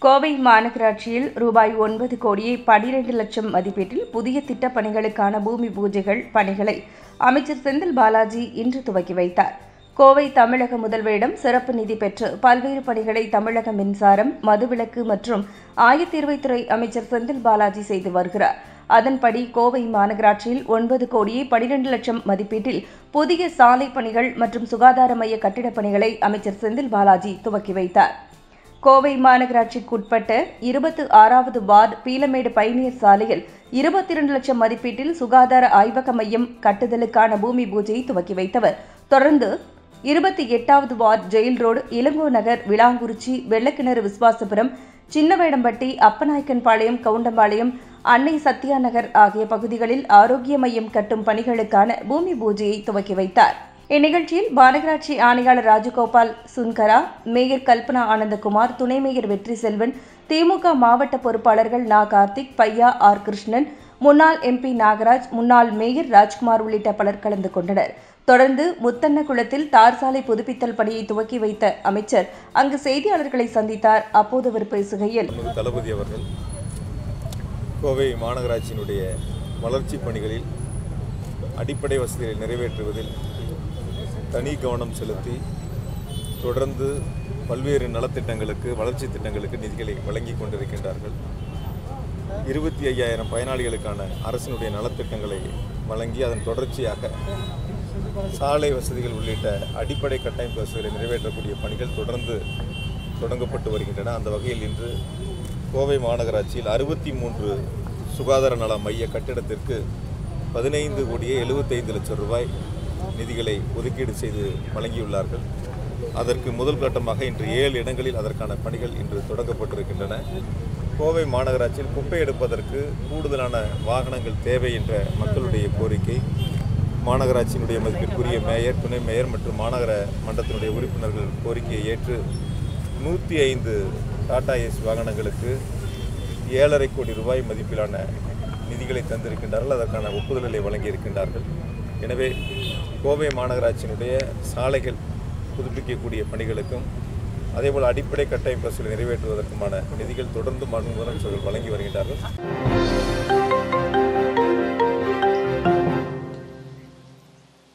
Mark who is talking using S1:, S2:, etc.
S1: கோவை மாநகராட்சியில் ரூபாய் ஒன்பது கோடியே பனிரெண்டு லட்சம் மதிப்பீட்டில் புதிய திட்டப் பணிகளுக்கான பூமி பூஜைகள் பணிகளை அமைச்சர் செந்தில் பாலாஜி இன்று துவக்கி வைத்தார் கோவை தமிழக முதல்வரிடம் சிறப்பு நிதி பெற்று பல்வேறு பணிகளை தமிழக மின்சாரம் மதுவிலக்கு மற்றும் ஆயத்தீர்வைத்துறை அமைச்சர் செந்தில் பாலாஜி செய்து வருகிறார் அதன்படி கோவை மாநகராட்சியில் ஒன்பது கோடியே பனிரெண்டு லட்சம் மதிப்பீட்டில் புதிய சாலை பணிகள் மற்றும் சுகாதார மைய கட்டிடப் பணிகளை அமைச்சர் செந்தில் பாலாஜி துவக்கி வைத்தார் கோவை மாநகராட்சிக்குட்பட்ட இருபத்து ஆறாவது வார்டு பீலமேடு பயணியர் சாலையில் இருபத்தி இரண்டு லட்சம் மதிப்பீட்டில் சுகாதார ஆய்வக மையம் கட்டுதலுக்கான பூமி பூஜையை துவக்கி வைத்தவர் தொடர்ந்து இருபத்தி எட்டாவது ward jail road Ilango Nagar Vilankurichi Vellakinaru Viswasapuram Chinnavedampatti Appanaickenpalayam Goundampalayam Annai Sathya நகர் ஆகிய பகுதிகளில் ஆரோக்கிய மையம் கட்டும் பணிகளுக்கான பூமி பூஜையை துவக்கி வைத்தார் இந்நிகழ்ச்சியில் மாநகராட்சி ஆணையாளர் ராஜகோபால் சுன்கரா மேயர் கல்பனா ஆனந்தகுமார் துணை மேயர் வெற்றி செல்வன் திமுக மாவட்ட பொறுப்பாளர்கள் நா கார்த்திக் பையா ஆர் கிருஷ்ணன் முன்னாள் எம்பி நாகராஜ் முன்னாள் மேயர் ராஜ்குமார் உள்ளிட்ட பலர் கலந்து கொண்டனர் தொடர்ந்து முத்தன்னகுளத்தில் தார் சாலை புதுப்பித்தல் பணியை துவக்கி வைத்த அமைச்சர் அங்கு செய்தியாளர்களை சந்தித்தார் அப்போது அவர் பேசுகையில்
S2: நமது தளபதி அவர்கள் கோவை மாநகராட்சியினுடைய வளர்ச்சி பணிகளில் அடிப்படை வசதிகளை நிறைவேற்றுவதில் தனி கவனம் செலுத்தி தொடர்ந்து பல்வேறு நலத்திட்டங்களுக்கு வளர்ச்சி திட்டங்களுக்கு நிதிகளை வழங்கி கொண்டிருக்கின்றார்கள் இருபத்தி ஐயாயிரம் பயனாளிகளுக்கான அரசினுடைய நலத்திட்டங்களை வழங்கி அதன் தொடர்ச்சியாக சாலை வசதிகள் உள்ளிட்ட அடிப்படை கட்டமைப்பு வசதிகளை நிறைவேற்றக்கூடிய பணிகள் தொடர்ந்து தொடங்கப்பட்டு வருகின்றன அந்த வகையில் இன்று கோவை மாநகராட்சியில் அறுபத்தி மூன்று சுகாதார நல மைய கட்டிடத்திற்கு பதினைந்து கோடியே எழுபத்தைந்து லட்சம் ரூபாய் நிதிகளை ஒதுக்கீடு செய்து வழங்கியுள்ளார்கள் அதற்கு முதல் கட்டமாக இன்று ஏழு இடங்களில் அதற்கான பணிகள் இன்று தொடங்கப்பட்டிருக்கின்றன கோவை மாநகராட்சியில் குப்பை எடுப்பதற்கு கூடுதலான வாகனங்கள் தேவை என்ற மக்களுடைய கோரிக்கை மாநகராட்சியினுடைய மதிப்பிற்குரிய மேயர் துணை மேயர் மற்றும் மாநகர மன்றத்தினுடைய உறுப்பினர்கள் கோரிக்கையை ஏற்று நூற்றி ஐந்து டாடா ஏஸ் வாகனங்களுக்கு ஏழரை கோடி ரூபாய் மதிப்பிலான நிதிகளை தந்திருக்கின்றார்கள் அதற்கான ஒப்புதல்களை வழங்கியிருக்கின்றார்கள் எனவே கோவை மாநகராட்சியினுடைய சாலைகள் புதுப்பிக்கக்கூடிய பணிகளுக்கும் அதேபோல் அடிப்படை கட்டமைப்பு வசதிகளை நிறைவேற்றுவதற்குமான நிதிகள் தொடர்ந்து மாநில முதலமைச்சர்கள் வழங்கி வருகின்றார்கள்